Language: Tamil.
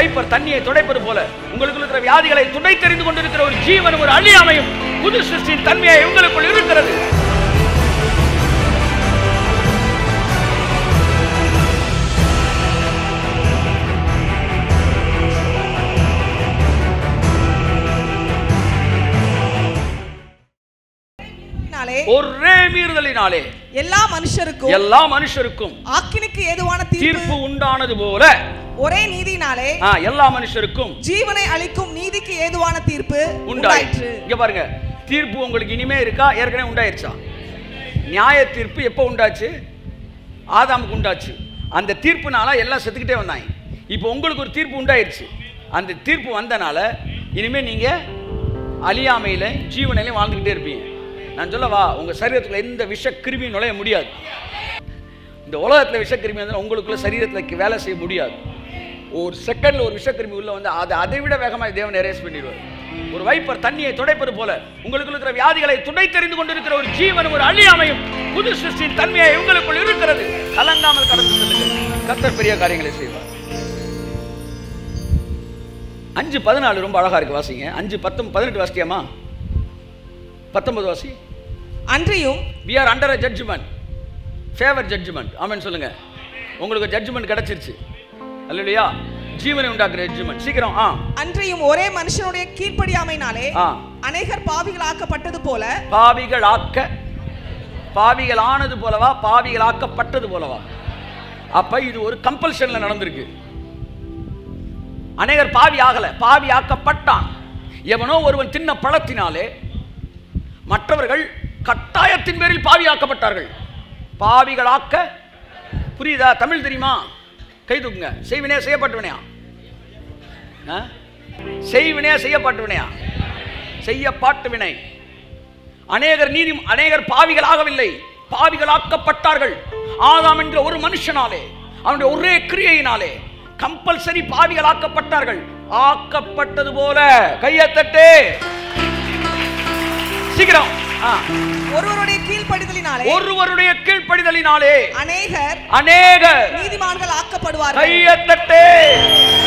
வைப்பர் தண்ணியை துடைப்பது போல உங்களுக்கு இருக்கிற வியாதிகளை துடை தெரிந்து கொண்டிருக்கிற ஒரு ஜீவன் ஒரு அழியாமையும் புது சிருஷ்டியின் தன்மையை உங்களுக்குள் இருக்கிறது நாளே ஒரே மீறுதலினாலே எல்லா மனுஷருக்கும் எல்லா மனுஷருக்கும் ஆக்கினுக்கு ஏதுவான தீர்ப்பு தீர்ப்பு உண்டானது போல ஒரே நீதினாலே ஆ, எல்லா மனுஷருக்கும் ஜீவனை அளிக்கும் நீதிக்கு ஏதுவான தீர்ப்பு உண்டாயிற்று உண்டாயிற்று இங்க பாருங்க தீர்ப்பு உங்களுக்கு இனிமே இருக்கா ஏற்கனவே உண்டாயிருச்சா நியாய தீர்ப்பு எப்போ உண்டாச்சு ஆதாமுக்கு உண்டாச்சு அந்த தீர்ப்புனால எல்லாம் செத்துக்கிட்டே வந்தாங்க இப்போ உங்களுக்கு ஒரு தீர்ப்பு உண்டாயிருச்சு அந்த தீர்ப்பு வந்தனால இனிமே நீங்க அழியாமையில ஜீவனிலையும் வாழ்ந்துக்கிட்டே இருப்பீங்க நான் சொல்லவா உங்க சரீரத்துக்குள்ள எந்த விஷ கிருமி நுழைய முடியாது இந்த உலகத்தில் விஷக்கிருமி வந்து உங்களுக்குள்ள சரீரத்தில் வேலை செய்ய முடியாது ஒரு செகண்ட்ல ஒரு விஷக்கிருமி உள்ள வந்து அதை அதை விட வேகமாக தேவன் எரேஸ் பண்ணிடுவார் ஒரு வைப்பர் தண்ணியை துடைப்பது போல உங்களுக்கு இருக்கிற வியாதிகளை துடை தெரிந்து கொண்டிருக்கிற ஒரு ஜீவன் ஒரு அழியாமையும் புது சிருஷ்டியின் தன்மையை உங்களுக்குள் இருக்கிறது கலங்காமல் கடந்து செல்லுங்கள் கர்த்தர் பெரிய காரியங்களை செய்வார் அஞ்சு பதினாலு ரொம்ப அழகா இருக்கு வாசிங்க அஞ்சு பத்தொன்பது பதினெட்டு வாசிட்டியாமா பத்தொன்பது வாசி அன்றியும் we are under a judgment favour judgment amen சொல்லுங்க உங்களுக்கு ஜட்ஜ்மெண்ட் கிடைச்சிருச்சு அல்லையா ஜீவனை உண்டாக்குற ஜட்ஜ்மெண்ட் சீக்கிரம் ஆ அன்றியும் ஒரே மனுஷனுடைய கீழ்ப்படியாமைனாலே ஆ அநேகர் பாவிகளாக்கப்பட்டது போல பாவிகள் ஆக்க பாவிகள் ஆனது போலவா பாவிகள் ஆக்கப்பட்டது போலவா அப்ப இது ஒரு கம்பல்ஷன்ல நடந்திருக்கு அநேகர் பாவி ஆகல பாவி ஆக்கப்பட்டான் எவனோ ஒருவன் தின்ன பழத்தினாலே மற்றவர்கள் கட்டாயத்தின் பேரில் பாவியாக்கப்பட்டார்கள் பாவிகளாக்க புரியுதா தமிழ் தெரியுமா கை தூக்குங்க செய்வினே செய்யப்பட்டவனையா ஆ? செய்வினே செய்யப்பட்டவனையா செய்யப்பாட்டு வினை அநேகர் நீதி அநேகர் பாவிகள் ஆகவில்லை பாவிகளாக்கப்பட்டார்கள் ஆதாம் என்கிற ஒரு மனுஷனாலே அவனுடைய ஒரே கிரியையினாலே கம்பல்சரி பாவிகளாக்கப்பட்டார்கள் ஆக்கப்பட்டது போல கையை தட்டு சீக்கிரம் ஆ. ஒருவருடைய கீழ்ப்படிதலினாலே ஒருவருடைய கீழ்ப்படிதலினாலே அநேகர் அநேக நீதிமான்கள் ஆக்கப்படுவார்கள் கையை தட்டு